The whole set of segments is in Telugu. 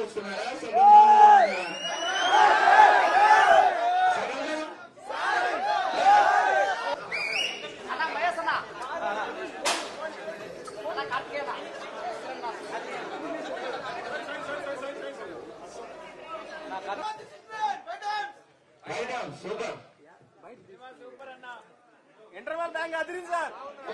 వస్తున్నారా సెకండ్ అన్న మహేష్ అన్న అన్న కార్తికేయన రైట్ సూపర్ ఇంటర్వల్ బ్యాంక్ అదిరింది sir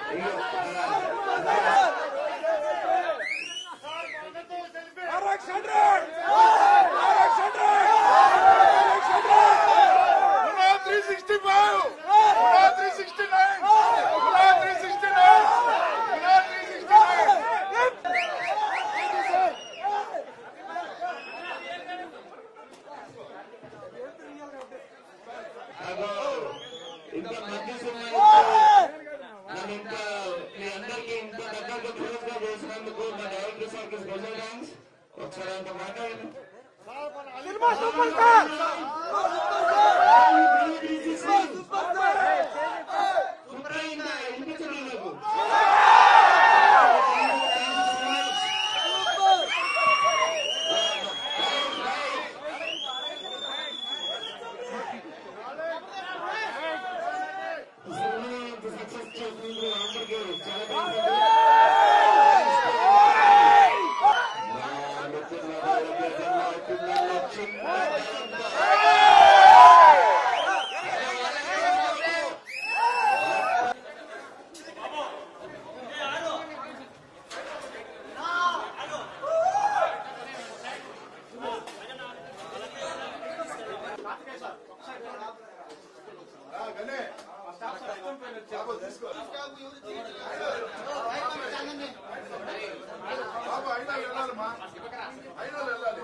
RX hundred RX hundred RX hundred three sixty five three sixty nine three sixty nine three sixty nine అదో ఇంత మంచి సినిమా నన్ను ఇంత మీ అందరికీ ఇంత దగ్గరగా క్లోజ్ గా చేసినందుకు మా డైరెక్టర్ సార్కి స్పెషల్ థ్యాంక్స్ ఒకసారి అంత మాట్లాడండి సినిమా సూపర్ స్టార్ సూపర్ అయిందా వినిపించడం నాకు సక్సెస్ చేసినందుకు అందరికీ చాలా బాబు అయినా వెళ్ళాలమ్మా అయినా వెళ్ళాలి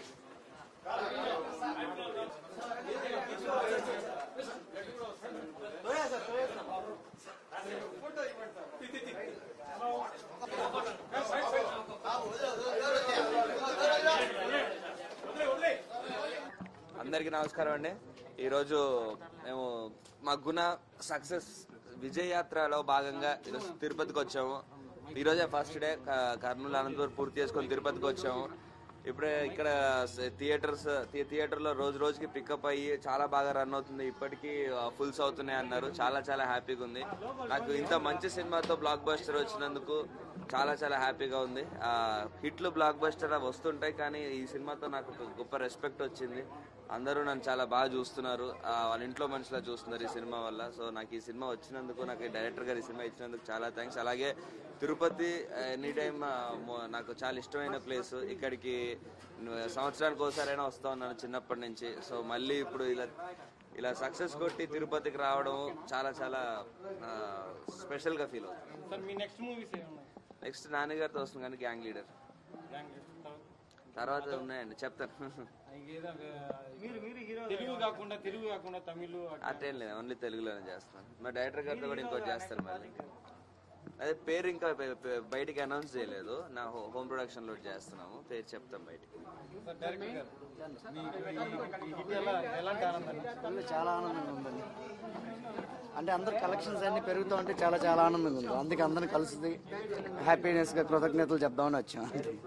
అందరికీ నమస్కారం అండి ఈరోజు మేము మా గుణ సక్సెస్ విజయ యాత్రలో భాగంగా ఈరోజు తిరుపతికి వచ్చాము ఈరోజే ఫస్ట్ డే క- కర్నూలు అనంతపురం పూర్తి చేసుకొని తిరుపతికి వచ్చాము ఇప్పుడే ఇక్కడ స- థియేటర్స్ థి- థియేటర్లో రోజు రోజుకి పికప్ అయ్యి చాలా బాగా రన్ అవుతుంది ఇప్పటికీ ఆ, ఫుల్స్ అవుతున్నాయి అన్నారు చాలా చాలా హ్యాపీగా ఉంది నాకు ఇంత మంచి సినిమాతో బ్లాక్ బస్టర్ వచ్చినందుకు చాలా చాలా హ్యాపీగా ఉంది ఆ, హిట్లు బ్లాక్ బస్టర్ అవి వస్తుంటాయి కానీ ఈ సినిమాతో నాకు ఒక గొప్ప రెస్పెక్ట్ వచ్చింది అందరూ నన్ను చాలా బాగా చూస్తున్నారు ఆ, వాళ్ళ ఇంట్లో మనుషులా చూస్తున్నారు ఈ సినిమా వల్ల సో నాకు ఈ సినిమా వచ్చినందుకు నాకు ఈ డైరెక్టర్ గారు ఈ సినిమా ఇచ్చినందుకు చాలా థ్యాంక్స్ అలాగే తిరుపతి ఎనీ టైం నాకు చాలా ఇష్టమైన ప్లేస్ ఇక్కడికి ను- సంవత్సరానికి ఒకసారైనా వస్తా ఉన్నాను చిన్నప్పటి నుంచి సో మళ్ళీ ఇప్పుడు ఇలా ఇలా సక్సెస్ కొట్టి తిరుపతికి రావడం చాలా చాలా స్పెషల్గా ఫీల్ అవుతుంది సార్ మీ నెక్స్ట్ మూవీస్ ఏమున్నాయి నెక్స్ట్ నాన్నగారితో వస్తుంది కానీ గ్యాంగ్ లీడర్ గ్యాంగ్ తర్వాత ఉన్నాయండి చెప్తాను ఇంకేదో మీరు మీరు హీరో తెలుగు కాకుండా తెలుగు కాకుండా తమిళ్ అటేం లేదు ఓన్లీ తెలుగులోనే చేస్తాను మా డైరెక్టర్ గారితో కూడా ఇంకోటి చేస్తారు మళ్ళీ అదే పేరు ఇంకా బయ- బయ- బయటికి అనౌన్స్ చేయలేదు నా హో- హోమ్ ప్రొడక్షన్ లో చేస్తున్నాము పేరు చెప్తాం బయటికి సార్ డైరెక్టర్ గారు మీకు ఈ- ఈ హిట్ ఎలా ఎలాంటి ఆనందం అందులో చాలా ఆనందంగా ఉందండి అంటే అందరు కలెక్షన్స్ అన్ని పెరుగుతూ ఉంటే చాలా చాలా ఆనందంగా ఉంది అందుకే అందరిని కలిసి హ్యాపీనెస్ గా కృతజ్ఞతలు చెప్దామని వచ్చాం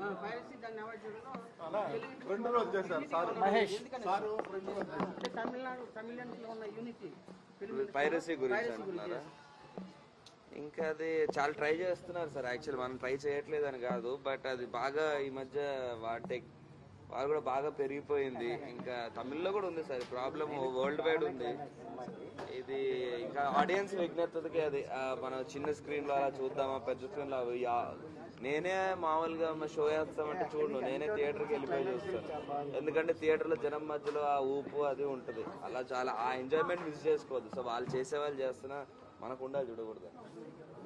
రెండు రోజు చేశారు సార్ మహేష్ పైరసీ గురించి అంటున్నారా ఇంకా అది చాలా ట్రై చేస్తున్నారు సార్ యాక్చువల్ మనం ట్రై చేయట్లేదు అని కాదు బట్ అది బాగా ఈ మధ్య వాటే వాళ్ళు కూడా బాగా పెరిగిపోయింది ఇంకా తమిళ్లో కూడా ఉంది సార్ ప్రాబ్లమ్ వరల్డ్ వైడ్ ఉంది ఇది ఇంకా ఆడియన్స్ విజ్ఞతకి అది ఆ, మనం చిన్న స్క్రీన్ లో అలా చూద్దామా పెద్ద స్క్రీన్ లో అవి ఆ- నేనే మామూలుగా షో చేస్తామంటే చూడను నేనే థియేటర్కి వెళ్ళిపోయి చూస్తాను ఎందుకంటే థియేటర్ లో జనం మధ్యలో ఆ ఊపు అది ఉంటది అలా చాలా ఆ ఎంజాయ్మెంట్ మిస్ చేసుకోవద్దు సో వాళ్ళు చేసే వాళ్ళు చేస్తున్నా మనకు ఉండాలి చూడకూడదు